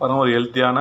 பாருங்க ஒரு ஹெல்த்தியான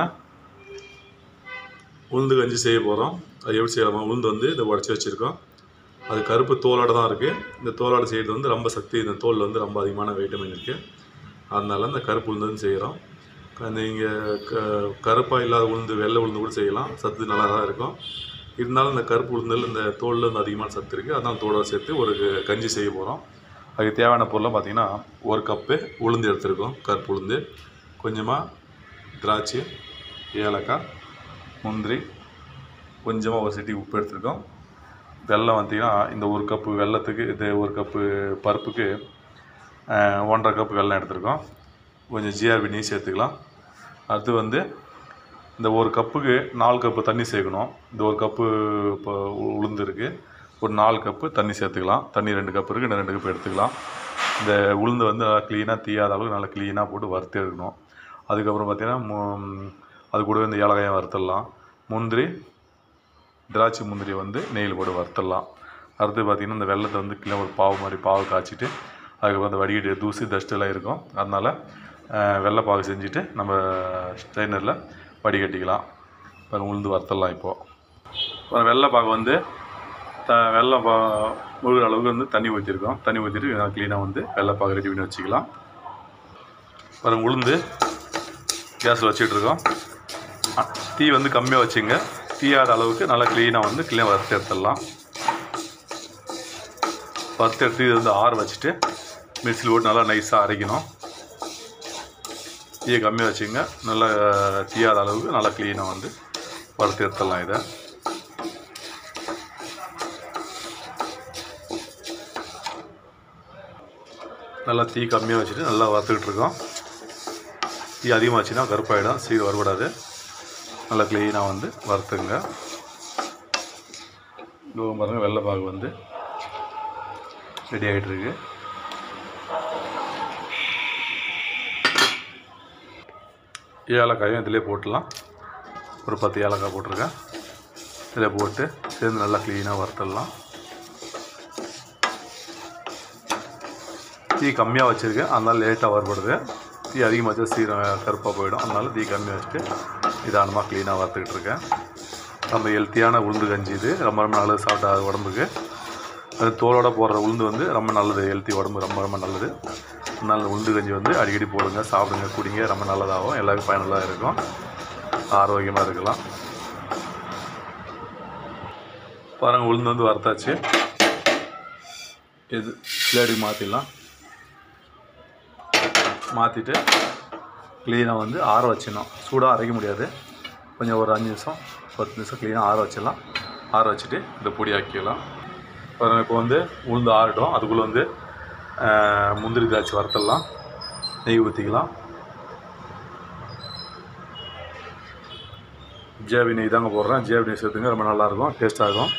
உளுந்து கஞ்சி செய்ய போகிறோம் அது எப்படி செய்யலாமா உளுந்து வந்து இதை உடச்சி வச்சுருக்கோம் அது கருப்பு தோலோட தான் இருக்குது இந்த தோலோட செய்கிறது வந்து ரொம்ப சக்தி இந்த தோலில் வந்து ரொம்ப அதிகமான வைட்டமின் இருக்குது அதனால இந்த கருப்பு உளுந்து வந்து செய்கிறோம் நீங்கள் க கருப்பாக இல்லாத உளுந்து வெள்ளை உளுந்து கூட செய்யலாம் சத்து நல்லா தான் இருக்கும் இருந்தாலும் இந்த கருப்பு உளுந்தில் இந்த தோலில் வந்து அதிகமான சத்து இருக்குது அதனால் தோலோட சேர்த்து ஒரு க- கஞ்சி செய்ய போகிறோம் அதுக்கு தேவையான பொருளாக பார்த்தீங்கன்னா ஒரு கப்பு உளுந்து எடுத்துருக்கோம் கருப்பு உளுந்து கொஞ்சமாக திராட்சை ஏலக்காய் முந்திரி கொஞ்சமாக ஒரு சிட்டி உப்பு எடுத்துருக்கோம் வெல்லம் பார்த்தீங்கன்னா இந்த ஒரு கப்பு வெல்லத்துக்கு இது ஒரு கப்பு பருப்புக்கு ஆஹ், ஒன்றரை கப்பு வெல்லம் எடுத்துருக்கோம் கொஞ்சம் ஜிஆர்பி நெய் சேர்த்துக்கலாம் அடுத்து வந்து இந்த ஒரு கப்புக்கு நாலு கப்பு தண்ணி சேர்க்கணும் இந்த ஒரு கப்பு இப்போ உ- உளுந்து இருக்குது ஒரு நாலு கப்பு தண்ணி சேர்த்துக்கலாம் தண்ணி ரெண்டு கப்பு இருக்குது ரெண்டு கப்பு எடுத்துக்கலாம் இந்த உளுந்து வந்து நல்லா க்ளீனாக தீயாத அளவுக்கு நல்லா க்ளீனாக போட்டு வறுத்து எடுக்கணும் அதுக்கப்புறம் பார்த்தீங்கன்னா மு- அது கூடவே இந்த ஏலக்காயை வறுத்துடலாம் முந்திரி திராட்சை முந்திரியை வந்து நெய்யில் போட்டு வறுத்துடலாம் அடுத்து பார்த்திங்கன்னா இந்த வெள்ளத்தை வந்து கீழே ஒரு பாவு மாதிரி பாவு காய்ச்சிட்டு அதுக்கப்புறம் அந்த வடிகட்டி தூசி dust எல்லாம் இருக்கும் அதனால் வெள்ளை பாகு செஞ்சுட்டு நம்ம ஸ்ட்ரைனரில் வடிகட்டிக்கலாம் இப்போ உளுந்து வறுத்துடலாம் இப்போது அப்புறம் வெள்ளை பாகு வந்து த வெள்ளம் பா முழுகிற அளவுக்கு வந்து தண்ணி ஊற்றிருக்கோம் தண்ணி ஊற்றிட்டு க்ளீனாக வந்து வெள்ளை பாகு ரெடி பண்ணி வச்சுக்கலாம் அப்புறம் உளுந்து கேஸில் வச்சிட்ருக்கோம் தீ வந்து கம்மியாக வச்சுங்க தீயாத அளவுக்கு நல்லா க்ளீனாக வந்து க்ளீனாக வறுத்து எடுத்துடலாம் வறுத்து எடுத்து இது வந்து ஆற வச்சுட்டு மிக்சியில் போட்டு நல்லா நைஸாக அரைக்கணும் தீயை கம்மியாக வச்சுங்க நல்லா தீயாத அளவுக்கு நல்லா க்ளீனாக வந்து வறுத்து எடுத்துடலாம் இதை நல்லா தீ கம்மியாக வச்சுட்டு நல்லா வறுத்துக்கிட்டு இருக்கோம் தீ அதிகமாச்சுன்னா கருப்பாயிடும் சீக்கிரம் வரக்கூடாது நல்லா க்ளீனாக வந்து வறுத்துங்க இதோ பாருங்க வெள்ளை பாகு வந்து ரெடி ஆகிட்டு இருக்கு ஏலக்காயும் இதிலே போட்டுடலாம் ஒரு பத்து ஏலக்காய் போட்டிருக்கேன் இதில் போட்டு சேர்ந்து நல்லா க்ளீனாக வறுத்துடலாம் தீ கம்மியாக வச்சுருக்கேன் அதனால் லேட்டாக வறுபடுது தீ அதிகமாக வச்சா சீரம் கருப்பாக போயிடும் அதனால தீ கம்மியாக வச்சுட்டு நிதானமாக க்ளீனாக வறுத்துக்கிட்டு இருக்கேன் நம்ம ஹெல்த்தியான உளுந்து கஞ்சி இது ரொம்ப ரொம்ப நல்லது சாப்பிட்டா உடம்புக்கு அது தோலோட போடுற உளுந்து வந்து ரொம்ப நல்லது ஹெல்த்தி உடம்பு ரொம்ப ரொம்ப நல்லது அதனால இந்த உளுந்து கஞ்சி வந்து அடிக்கடி போடுங்க சாப்பிடுங்க குடிங்க ரொம்ப நல்லதாகும் எல்லாருக்கும் பயனுள்ளதாக இருக்கும் ஆரோக்கியமாக இருக்கலாம் பாருங்கள் உளுந்து வந்து வறுத்தாச்சு இது பிளேட்டுக்கு மாற்றிடலாம் மாற்றிட்டு க்ளீனாக வந்து ஆற வச்சிடணும் சூடாக அரைக்க முடியாது கொஞ்சம் ஒரு அஞ்சு நிமிஷம் பத்து நிமிஷம் க்ளீனாக ஆற வச்சிடலாம் ஆற வச்சுட்டு இந்த பொடி ஆக்கிக்கலாம் பாருங்க இப்போ வந்து உளுந்து ஆறட்டும் அதுக்குள்ளே வந்து ஆஹ், முந்திரி திராட்சை வறுத்துடலாம் நெய் ஊற்றிக்கலாம் ஜேபி நெய் தாங்க போடுறேன் ஜேபி நெய் சேர்த்துங்க ரொம்ப நல்லாயிருக்கும் டேஸ்ட்டாக இருக்கும்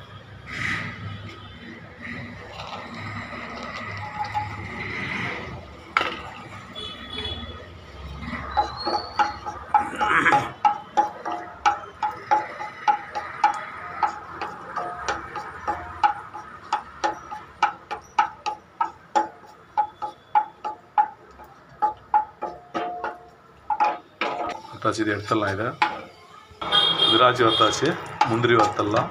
வத்தாச்சு இதை எடுத்துடலாம் இதை திராட்சை வத்தாச்சு முந்திரி வறுத்தடலாம்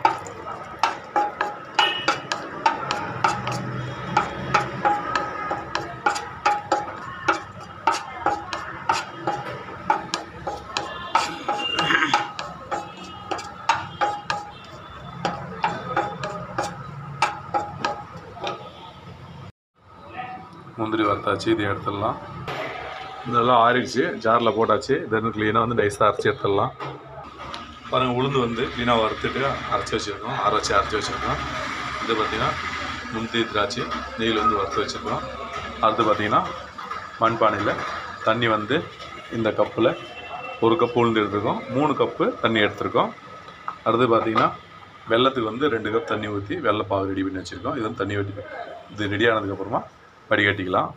முந்திரி வறுத்தாச்சு இதை எடுத்துடலாம் இதெல்லாம் ஆறிடுச்சு ஜாரில் போட்டாச்சு தென் க்ளீனாக வந்து நைஸாக அரைச்சி எடுத்துடலாம் பாருங்கள் உளுந்து வந்து க்ளீனாக வறுத்துட்டு அரைச்சி வச்சுருக்கோம் அரைச்சி அரைச்சி வச்சுருக்கோம் இது பார்த்திங்கன்னா முந்திரி திராட்சை நெய்யில் வந்து வறுத்து வச்சுருக்கோம் அடுத்து பார்த்திங்கன்னா மண்பானையில் தண்ணி வந்து இந்த கப்பில் ஒரு கப் உளுந்து எடுத்துருக்கோம் மூணு கப்பு தண்ணி எடுத்திருக்கோம் அடுத்து பார்த்திங்கன்னா வெள்ளத்துக்கு வந்து ரெண்டு கப் தண்ணி ஊற்றி வெள்ளைப்பாகு ரெடி பண்ணி வச்சுருக்கோம் இது வந்து தண்ணி வெட்டி இது ரெடி ஆனதுக்கப்புறமா வடிகட்டிக்கலாம்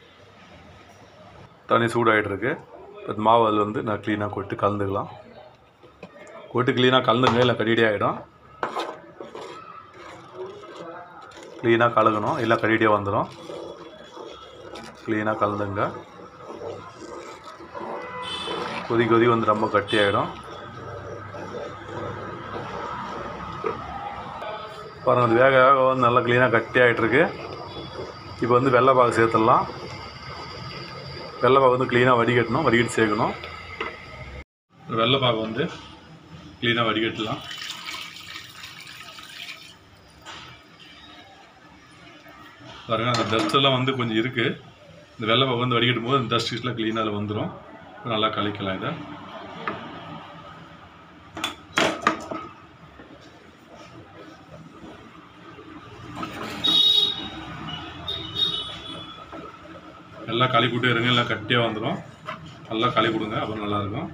தண்ணி சூடாகிட்டு இருக்கு இப்போ மாவு அதில் வந்து நான் க்ளீனாக கொட்டு கலந்துக்கலாம் கொட்டு க்ளீனாக கலந்துங்க இல்லை கடிடி ஆகிடும் க்ளீனாக கலக்கணும் இல்லை கடிடியாக வந்துடும் க்ளீனாக கலந்துங்க கொதி கொதி வந்து ரொம்ப கட்டி ஆகிடும் பாருங்கள் அது வேக வேக வந்து நல்லா க்ளீனாக கட்டி ஆகிட்டுருக்கு இப்போ வந்து வெள்ளை பாகு சேர்த்துடலாம் வெள்ளை பாகு வந்து க்ளீனாக வடிகட்டணும் வடிகட்டி சேர்க்கணும் வெள்ளை பாகு வந்து க்ளீனாக வடிகட்டலாம் பாருங்க அந்த டஸ்ட் எல்லாம் வந்து கொஞ்சம் இருக்குது இந்த வெள்ளை பாகு வந்து வடிகட்டும் போது அந்த டஸ்ட் எல்லாம் க்ளீனாக வந்துடும் நல்லா கழிக்கலாம் இதை நல்லா களி கூட்டே இருங்க எல்லாம் கட்டியாக வந்துடும் நல்லா களி கொடுங்க அப்போ நல்லாயிருக்கும்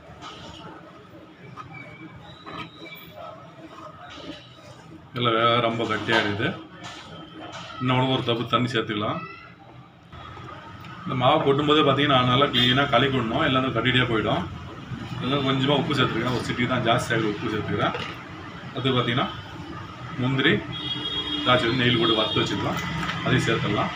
எல்லாம் வேக ரொம்ப கட்டியாகிடுது இன்னும் ஒரு தப்பு தண்ணி சேர்த்துக்கலாம் இந்த மாவு கொட்டும்போதே பார்த்தீங்கன்னா நல்லா க்ளீனாக களி கொடணும் எல்லாம் கட்டிகிட்டே போயிடும் எல்லாம் கொஞ்சமாக உப்பு சேர்த்துருக்கேன் ஒரு சிட்டி தான் ஜாஸ்தியாக உப்பு சேர்த்துக்கிறேன் அது பார்த்தீங்கன்னா முந்திரி திராட்சை வந்து நெயில் போட்டு வறுத்து வச்சுக்கலாம் அதையும் சேர்த்துடலாம்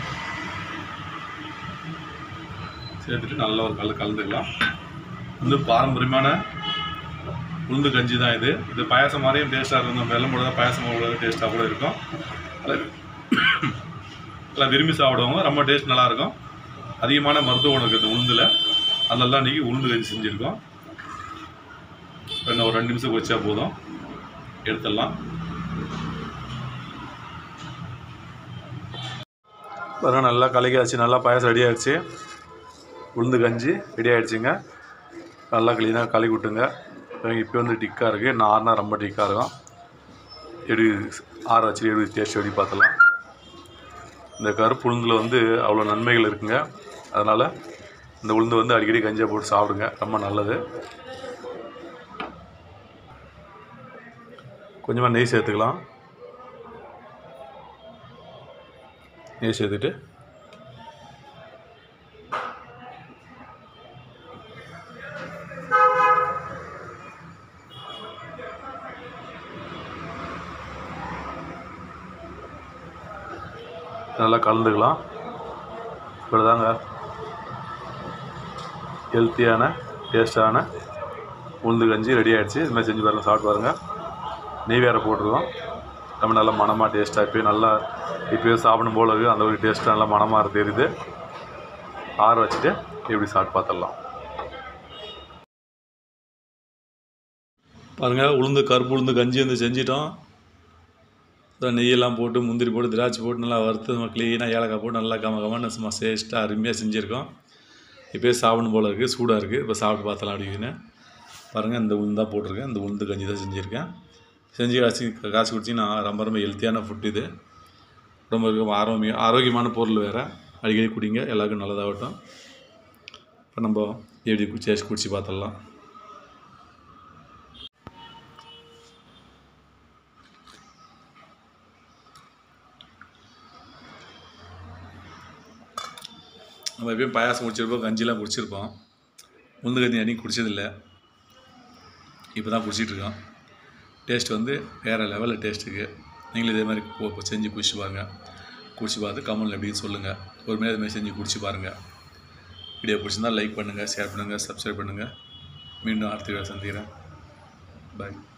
சேர்த்துட்டு நல்லா ஒரு கல் கலந்துக்கலாம் வந்து பாரம்பரியமான உளுந்து கஞ்சி தான் இது இது பாயாசம் மாதிரியும் டேஸ்ட்டாக இருக்கும் வெள்ளம் போட பாயாசம் போட டேஸ்ட்டாக கூட இருக்கும் அதில் நல்லா விரும்பி சாப்பிடுவாங்க ரொம்ப டேஸ்ட் நல்லாயிருக்கும் அதிகமான மருத்துவ குணம் இருக்குது உளுந்தில் அதெல்லாம் இன்றைக்கி உளுந்து கஞ்சி செஞ்சுருக்கோம் இன்னும் ஒரு ரெண்டு நிமிஷம் வச்சா போதும் எடுத்துடலாம் பாருங்க நல்லா கலக்கியாச்சு நல்லா பாயாசம் ரெடி ஆயிடுச்சு உளுந்து கஞ்சி ரெடி ஆகிடுச்சிங்க நல்லா க்ளீனாக கலக்கி விட்டுங்க இப்போ வந்து டிக்காக இருக்குது நான் ஆறுனா ரொம்ப டிக்காக இருக்கும் எப்படி ஆற வச்சு எப்படி டேஸ்ட் எப்படி பார்த்தலாம் இந்த கருப்பு உளுந்தில் வந்து அவ்வளோ நன்மைகள் இருக்குங்க அதனால் இந்த உளுந்து வந்து அடிக்கடி கஞ்சியை போட்டு சாப்பிடுங்க ரொம்ப நல்லது கொஞ்சமாக நெய் சேர்த்துக்கலாம் நெய் சேர்த்துட்டு நல்லா கலந்துக்கலாம் இவ்வளோதாங்க ஹெல்த்தியான டேஸ்டான உளுந்து கஞ்சி ரெடி ஆகிடுச்சு இது மாதிரி செஞ்சு பாருங்க சாப்பிட்டு பாருங்க நெய் வேறு போட்டிருக்கோம் நம்ம நல்லா மனமாக டேஸ்ட்டாக இப்போ நல்லா இப்போயும் சாப்பிடும் போல இருக்குது அந்த ஒரு டேஸ்ட்டாக நல்லா மனமாக தெரியுது ஆற வச்சுட்டு எப்படி சாப்பிட்டு பார்த்துடலாம் பாருங்கள் உளுந்து கருப்பு உளுந்து கஞ்சி வந்து செஞ்சிட்டோம் அப்புறம் நெய்யெல்லாம் போட்டு முந்திரி போட்டு திராட்சை போட்டு நல்லா வறுத்து நம்ம க்ளீனாக ஏலக்காய் போட்டு நல்லா கம கமன்னு சும்மா டேஸ்ட்டாக அருமையாக செஞ்சுருக்கோம் இப்போயே சாப்பிடும் போல் இருக்குது சூடாக இருக்குது இப்போ சாப்பிட்டு பார்த்தலாம் அப்படின்னு பாருங்கள் இந்த உளுந்து தான் போட்டிருக்கேன் இந்த உளுந்து கஞ்சி தான் செஞ்சுருக்கேன் செஞ்சு காசு காசு குடிச்சிங்கன்னா ரொம்ப ரொம்ப ஹெல்த்தியான ஃபுட் இது ரொம்ப ரொம்ப ஆரோக்கியம் ஆரோக்கியமான பொருள் வேறு அடிக்கடி குடிங்க எல்லாருக்கும் நல்லதாகட்டும் இப்போ நம்ம எப்படி குடிச்சு குடிச்சு பார்த்துடலாம் நம்ம எப்பயும் பாயாசம் குடிச்சிருப்போம் கஞ்சிலாம் குடிச்சிருப்போம் உளுந்து கஞ்சி அன்றைக்கி குடிச்சதில்ல இப்போ தான் குடிச்சிட்ருக்கோம் டேஸ்ட் வந்து வேறு லெவலில் டேஸ்ட் இருக்குது நீங்களும் இதே மாதிரி கு- கு- செஞ்சு குடிச்சு பாருங்கள் குடிச்சு பார்த்து கமெண்டில் எப்படின்னு சொல்லுங்கள் ஒரு மாதிரி மாதிரி செஞ்சு குடிச்சு பாருங்கள் வீடியோ பிடிச்சிருந்தா லைக் பண்ணுங்கள் ஷேர் பண்ணுங்கள் சப்ஸ்கிரைப் பண்ணுங்கள் மீண்டும் அடுத்த வீடியோ சந்திக்கிறேன் பாய்